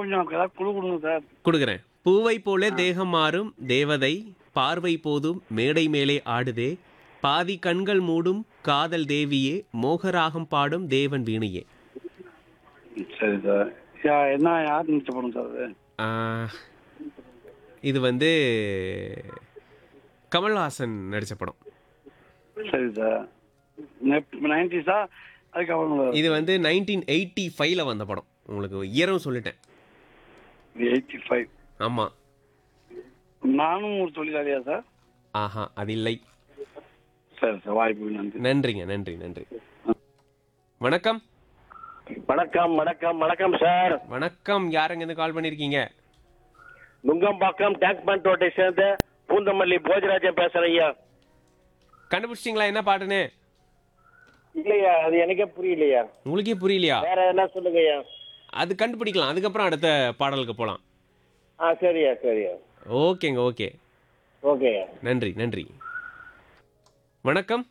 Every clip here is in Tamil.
கொஞ்சம் ஏதாவது குழு கொடுங்க சார் கொடுக்குறேன் பூவை போல தேகம் மாறும் தேவதை பார்வை போதும் மேடை மேலே ஆடுதே பாதி கண்கள் மூடும் காதல் தேவியே மோகராகம் பாடும் தேவன் வீணையே சரி சார் யா என்ன யார் நினைச்ச படம் சார் அது ஆ, இது வந்து கமல்ஹாசன் நடித்த படம் சரி சார் நைன்டிஸா அதுக்கப்புறம் இது வந்து நைன்டீன் எயிட்டி ஃபைவ்ல வந்த படம் உங்களுக்கு இயரும் சொல்லிட்டேன் எயிட்டி ஃபைவ் ஆமாம் நானும் ஒரு தொழிலாளியா சார் ஆஹா அது இல்லை சரி சார் வாய்ப்பு நன்றி நன்றிங்க நன்றி நன்றி வணக்கம் வணக்கம் வணக்கம் வணக்கம் சார் வணக்கம் யாருங்க இருந்து கால் பண்ணியிருக்கீங்க நுங்கம்பாக்கம் டேங்க் பண்ட் ரோட்டை சேர்ந்த பூந்தமல்லி போஜராஜன் பேசுறேன் ஐயா கண்டுபிடிச்சிங்களா என்ன பாட்டுன்னு இல்லையா அது எனக்கே புரியலையா உங்களுக்கே புரியலையா வேற என்ன சொல்லுங்க ஐயா அது கண்டுபிடிக்கலாம் அதுக்கப்புறம் அடுத்த பாடலுக்கு போகலாம் ஆ சரியா சரியா ஓகேங்க ஓகே ஓகேயா நன்றி நன்றி வணக்கம்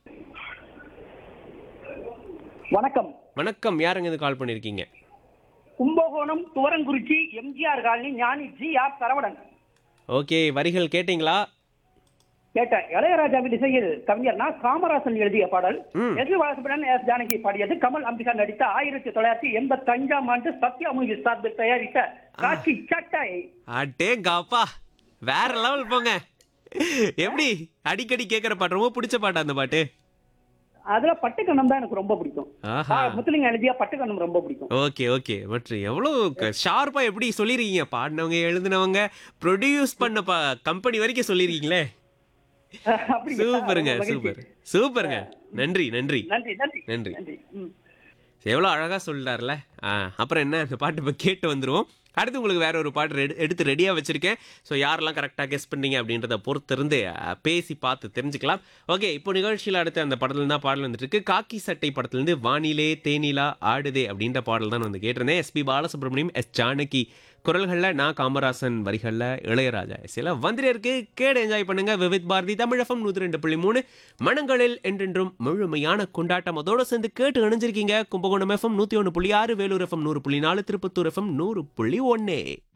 வணக்கம் வணக்கம் யாருங்க இது கால் பண்ணியிருக்கீங்க Kumbakonam Thuvarankurichi MGR colony Gnani G R Saravanan okay வரிகள் கேட்டிங்களா கேட்டேன் இளையராஜாவின் இசையில் கவிஞர் நா காமராசன் எழுதிய பாடல் ம். எஸ் வாசபடன் எஸ் ஜானகி பாடியது கமல் அம்பிகா நடித்த ஆயிரத்தி தொள்ளாயிரத்தி எண்பத்தி அஞ்சாம் ஆண்டு சத்யா மூவி சார்பில் தயாரித்த காட்சி சட்டை அட்டே காப்பா வேற லெவல் போங்க எப்படி அடிக்கடி கேட்குற பாட்டு ரொம்ப பிடிச்ச பாட்டு அந்த பாட்டு அதுல பட்டுக்கண்ணம் தான் எனக்கு ரொம்ப பிடிக்கும் ஆஹா ஆ, முத்துலிங்க எழுதிய பட்டுக்கண்ணம் ரொம்ப பிடிக்கும் ஓகே ஓகே பட் எவ்வளோ ஷார்ப்பாக எப்படி சொல்லியிருக்கீங்க பாடினவங்க எழுதினவங்க ப்ரொடியூஸ் பண்ண ப கம்பெனி வரைக்கும் சொல்லியிருக்கீங்களே அப்படிங்களா? சூப்பருங்க ரொம்ப மகிழ்ச்சி. சூப்பர் சூப்பருங்க நன்றி நன்றி நன்றி நன்றி நன்றி. நன்றி ம். எவ்வளோ அழகாக சொல்லிட்டார்ல ஆ அப்புறம் என்ன அந்த பாட்டு இப்போ கேட்டு வந்துருவோம் அடுத்து உங்களுக்கு வேற ஒரு பாட்டு ரெடி எடுத்து ரெடியாக வச்சிருக்கேன் ஸோ யாரெல்லாம் கரெக்டாக கெஸ் பண்ணீங்க அப்படின்றத பொறுத்திருந்து அஹ், பேசி பார்த்து தெரிஞ்சுக்கலாம் ஓகே இப்போ நிகழ்ச்சியில் அடுத்து அந்த படத்துல தான் பாடல் வந்துட்டு இருக்கு காக்கி சட்டை படத்துலேருந்து வானிலே தேனிலா ஆடுதே அப்படின்ற பாடல் தான் வந்து கேட்டிருந்தேன் எஸ்பி பாலசுப்ரமணியம் எஸ் ஜானகி குரல்களில் நான் காமராசன் வரிகளில் இளையராஜா சில வந்துட்டே இருக்கு கேடு என்ஜாய் பண்ணுங்க விவித் பாரதி தமிழகம் நூற்றி ரெண்டு புள்ளி மூணு மனங்களில் என்றென்றும் முழுமையான கொண்டாட்டம் அதோட சேர்ந்து கேட்டு இணைஞ்சிருக்கீங்க கும்பகோணம் எஃப்எம் நூற்றி ஒன்று புள்ளி ஆறு வேலூர் எஃப்எம் நூறு புள்ளி நாலு திருப்பத்தூர் எஃப்எம் நூறு புள்ளி ஒன்னே